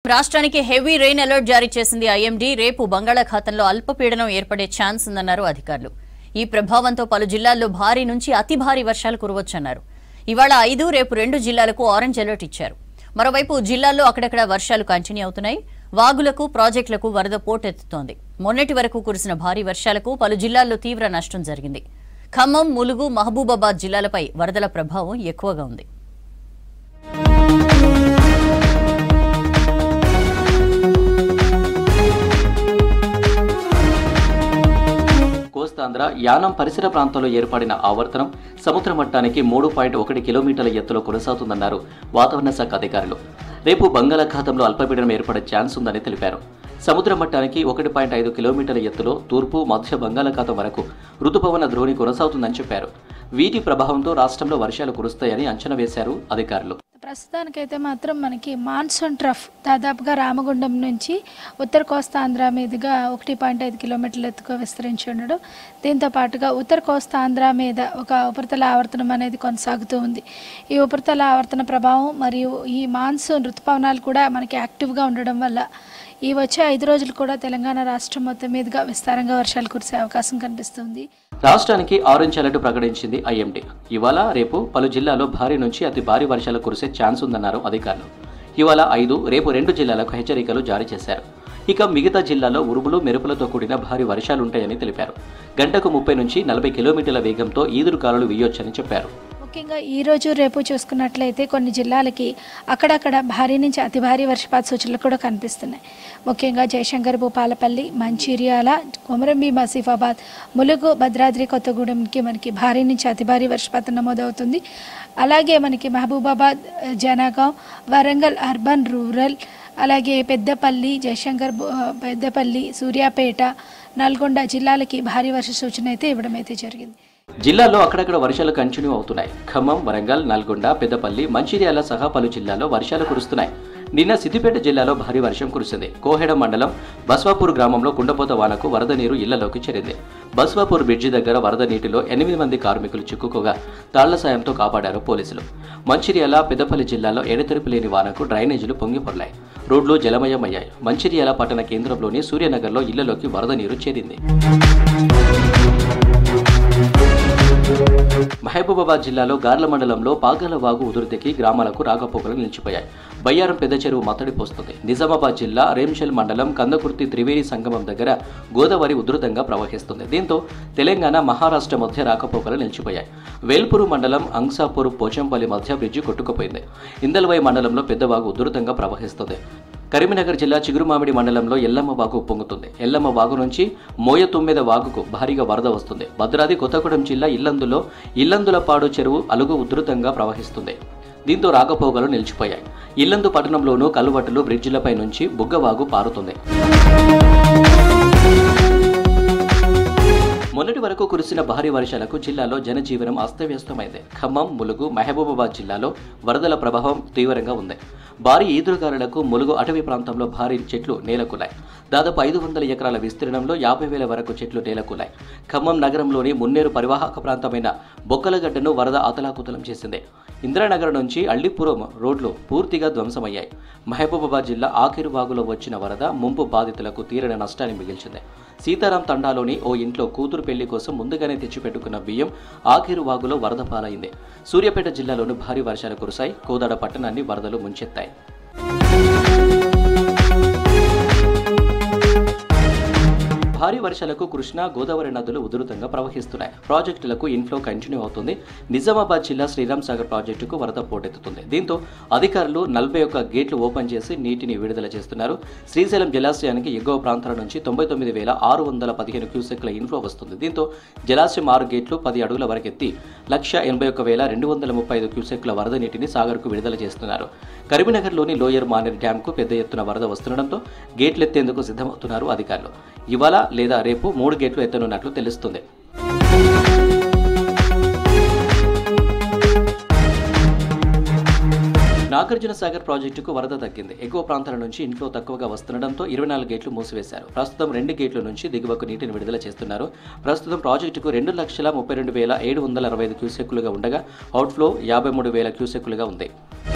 రాష్ట్రానికి heavy rain alert జారీ చేసింది ఐఎండీ రేపు బంగాళాఖాతంలో అల్పపీడనం ఏర్పడే ఛాన్స్ ఉందన్నారు అధికారులు ఈ ప్రభావంతో పలు జిల్లాల్లో భారీ నుంచి అతి భారీ వర్షాలు కురవచ్చన్నారు ఇవాళ ఐదు రేపు రెండు జిల్లాలకు ఆరెంజ్ అలర్ట్ ఇచ్చారు మరోవైపు జిల్లాల్లో అక్కడక్కడ వర్షాలు కంటిన్యూ అవుతున్నాయి వాగులకు ప్రాజెక్టులకు వరద పోటెత్తుతోంది మొన్నటి వరకు కురిసిన భారీ వర్షాలకు పలు జిల్లాల్లో తీవ్ర నష్టం జరిగింది ఖమ్మం ములుగు మహబూబాబాద్ జిల్లాలపై వరదల ప్రభావం ఎక్కువగా ఉంది కోస్తాంధ్ర యానం పరిసర ప్రాంతాల్లో ఏర్పడిన ఆవర్తనం సముద్ర మట్టానికి మూడు పాయింట్ ఒకటి కిలోమీటర్ల ఎత్తులో కొనసాగుతుందన్నారు వాతావరణ శాఖ అధికారులు రేపు బంగాళాఖాతంలో అల్పపీడనం ఏర్పడే ఛాన్స్ ఉందని తెలిపారు సముద్ర మట్టానికి ఒకటి పాయింట్ ఐదు కిలోమీటర్ల ఎత్తులో తూర్పు మధ్య బంగాళాఖాతం వరకు రుతుపవన ద్రోణి కొనసాగుతుందని చెప్పారు వీటి ప్రభావంతో రాష్ట్రంలో వర్షాలు కురుస్తాయని అంచనా వేశారు అధికారులు ప్రస్తుతానికైతే మాత్రం మనకి మాన్సూన్ ట్రఫ్ దాదాపుగా రామగుండం నుంచి ఉత్తర కోస్తాంధ్ర మీదుగా ఒకటి పాయింట్ ఐదు కిలోమీటర్ల ఎత్తుగా విస్తరించి ఉండడం దీంతో పాటుగా ఉత్తర కోస్తాంధ్ర మీద ఒక ఉపరితల ఆవర్తనం అనేది కొనసాగుతూ ఉంది ఈ ఉపరితల ఆవర్తన ప్రభావం మరియు ఈ మాన్సూన్ ఋతుపవనాలు కూడా మనకి యాక్టివ్గా ఉండడం వల్ల ఈ వచ్చే ఐదు రోజులు కూడా తెలంగాణ రాష్ట్రం మొత్తం మీదుగా విస్తారంగా వర్షాలు కురిసే అవకాశం కనిపిస్తుంది రాష్ట్రానికి ఆరెంజ్ అలర్ట్ ప్రకటించింది ఐఎండీ ఇవాళ రేపు పలు జిల్లాల్లో భారీ నుంచి అతి భారీ వర్షాలు కురిసే ఛాన్స్ ఉందన్నారు అధికారులు ఇవాళ ఐదు రేపు రెండు జిల్లాలకు హెచ్చరికలు జారీ చేశారు ఇక మిగతా జిల్లాల్లో ఉరుములు మెరుపులతో కూడిన భారీ వర్షాలుంటాయని తెలిపారు గంటకు ముప్పై నుంచి నలభై కిలోమీటర్ల వేగంతో ఈదురు గాలులు వీయొచ్చని చెప్పారు ముఖ్యంగా ఈ రోజు రేపు చూసుకున్నట్లయితే కొన్ని జిల్లాలకి అక్కడక్కడ భారీ నుంచి అతి భారీ వర్షపాత సూచనలు కూడా కనిపిస్తున్నాయి ముఖ్యంగా జయశంకర్ భూపాలపల్లి మంచిర్యాల కొమరంభీం ఆసిఫాబాద్ ములుగు భద్రాద్రి కొత్తగూడెంకి మనకి భారీ నుంచి అతి భారీ వర్షపాతం నమోదవుతుంది అలాగే మనకి మహబూబాబాద్ జనగాం వరంగల్ అర్బన్ రూరల్ అలాగే పెద్దపల్లి జయశంకర్ భూ- పెద్దపల్లి సూర్యాపేట నల్గొండ జిల్లాలకి భారీ వర్ష సూచన అయితే ఇవ్వడం అయితే జరిగింది జిల్లాల్లో అక్కడక్కడ వర్షాలు కంటిన్యూ అవుతున్నాయి ఖమ్మం వరంగల్ నల్గొండ పెద్దపల్లి మంచిర్యాల సహా పలు జిల్లాల్లో వర్షాలు కురుస్తున్నాయి నిన్న సిద్దిపేట జిల్లాలో భారీ వర్షం కురిసింది కోహెడ మండలం బస్వాపూర్ గ్రామంలో కుండపోత వానకు వరద నీరు ఇళ్లలోకి చేరింది బస్వాపూర్ బ్రిడ్జి దగ్గర వరద నీటిలో ఎనిమిది మంది కార్మికులు చిక్కుకోగా తాళ్ల సాయంతో కాపాడారు పోలీసులు మంచిర్యాల పెద్దపల్లి జిల్లాలో ఎడతెరిపి లేని వానకు డ్రైనేజీలు పొంగిపొర్లాయి రోడ్లు జలమయమయ్యాయి మంచిర్యాల పట్టణ కేంద్రంలోని సూర్యనగర్లో ఇళ్లలోకి వరద నీరు చేరింది మహబూబాబాద్ జిల్లాలో గార్ల మండలంలో పాగాల వాగు ఉధృతికి గ్రామాలకు రాకపోకలు నిలిచిపోయాయి బయ్యారం పెద్ద చెరువు మత్తడి పోస్తుంది నిజామాబాద్ జిల్లా రేంషల్ మండలం కందకుర్తి త్రివేణి సంగమం దగ్గర గోదావరి ఉధృతంగా ప్రవహిస్తుంది దీంతో తెలంగాణ మహారాష్ట్ర మధ్య రాకపోకలు నిలిచిపోయాయి వేల్పూరు మండలం అంసాపూర్ పోచంపల్లి మధ్య బ్రిడ్జి కొట్టుకుపోయింది ఇందల్వై మండలంలో పెద్దవాగు ఉధృతంగా ప్రవహిస్తుంది కరీంనగర్ జిల్లా చిగురుమామిడి మండలంలో ఎల్లమ్మ వాగు ఉప్పొంగుతుంది ఎల్లమ్మ వాగు నుంచి మోయ తొమ్మిద వాగుకు భారీగా వరద వస్తుంది భద్రాద్రి కొత్తగూడెం జిల్లా ఇల్లందులో ఇల్లందులపాడు చెరువు అలుగు ఉధృతంగా ప్రవహిస్తుంది దీంతో రాకపోకలు నిలిచిపోయాయి ఇల్లందు పట్టణంలోనూ కల్వట్టులు బ్రిడ్జిలపై నుంచి బుగ్గవాగు పారుతుంది మొన్నటి వరకు కురిసిన భారీ వర్షాలకు జిల్లాలో జనజీవనం అస్తవ్యస్తమైంది ఖమ్మం ములుగు మహబూబాబాద్ జిల్లాలో వరదల ప్రభావం తీవ్రంగా ఉంది భారీ ఈదురుగాలులకు ములుగు అటవీ ప్రాంతంలో భారీ చెట్లు నేలకూలాయి దాదాపు ఐదు వందల ఎకరాల విస్తీర్ణంలో యాభై వేల వరకు చెట్లు నేలకూలాయి ఖమ్మం నగరంలోని మున్నేరు పరివాహక ప్రాంతమైన బొక్కలగడ్డను వరద అతలాకుతలం చేసింది ఇందిరానగర్ నుంచి అల్లిపురం రోడ్లు పూర్తిగా ధ్వంసమయ్యాయి మహబూబాబాద్ జిల్లా ఆఖిరు వాగులో వచ్చిన వరద ముంపు బాధితులకు తీరని నష్టాన్ని మిగిల్చింది సీతారాం తండాలోని ఓ ఇంట్లో కూతురు పెళ్లి కోసం ముందుగానే తెచ్చిపెట్టుకున్న బియ్యం ఆఖిరు వాగులో వరద పాలైంది సూర్యాపేట జిల్లాలోని భారీ వర్షాలు కురిశాయి కోదాడ పట్టణాన్ని వరదలు ముంచెత్తాయి భారీ వర్షాలకు కృష్ణా గోదావరి నదులు ఉధృతంగా ప్రవహిస్తున్నాయి ప్రాజెక్టులకు ఇన్ఫ్లో కంటిన్యూ అవుతుంది నిజామాబాద్ జిల్లా శ్రీరామ్ సాగర్ ప్రాజెక్టుకు వరద పోటెత్తుతుంది దీంతో అధికారులు నలభై ఒక్క గేట్లు ఓపెన్ చేసి నీటిని విడుదల చేస్తున్నారు శ్రీశైలం జలాశయానికి ఎగువ ప్రాంతాల నుంచి తొంభై తొమ్మిది వేల ఆరు వందల పదిహేను క్యూసెక్ల ఇన్ఫ్లో వస్తుంది దీంతో జలాశయం ఆరు గేట్లు పది అడుగుల వరకెత్తి లక్ష ఎనభై ఒక్క వేల రెండు వందల ముప్పై ఐదు క్యూసెక్ల వరద నీటిని సాగర్కు విడుదల చేస్తున్నారు కరీంనగర్లోని లోయర్ మానేర్ డ్యాంకు పెద్ద ఎత్తున వరద వస్తుండటంతో గేట్లు ఎత్తేందుకు సిద్ధమవుతున్నారు అధికారులు ఇవాళ లేదా రేపు మూడు గేట్లు ఎత్తనున్నట్లు తెలుస్తుంది నాగార్జున సాగర్ ప్రాజెక్టుకు వరద తగ్గింది ఎగువ ప్రాంతాల నుంచి ఇన్ఫ్లో తక్కువగా వస్తుండటంతో ఇరవై నాలుగు గేట్లు మూసివేశారు ప్రస్తుతం రెండు గేట్ల నుంచి దిగువకు నీటిని విడుదల చేస్తున్నారు ప్రస్తుతం ప్రాజెక్టుకు రెండు లక్షల ముప్పై రెండు వేల ఏడు వందల అరవై ఐదు క్యూసెక్కులుగా ఉండగా అవుట్ఫ్లో యాభై మూడు వేల క్యూసెక్కులుగా ఉంది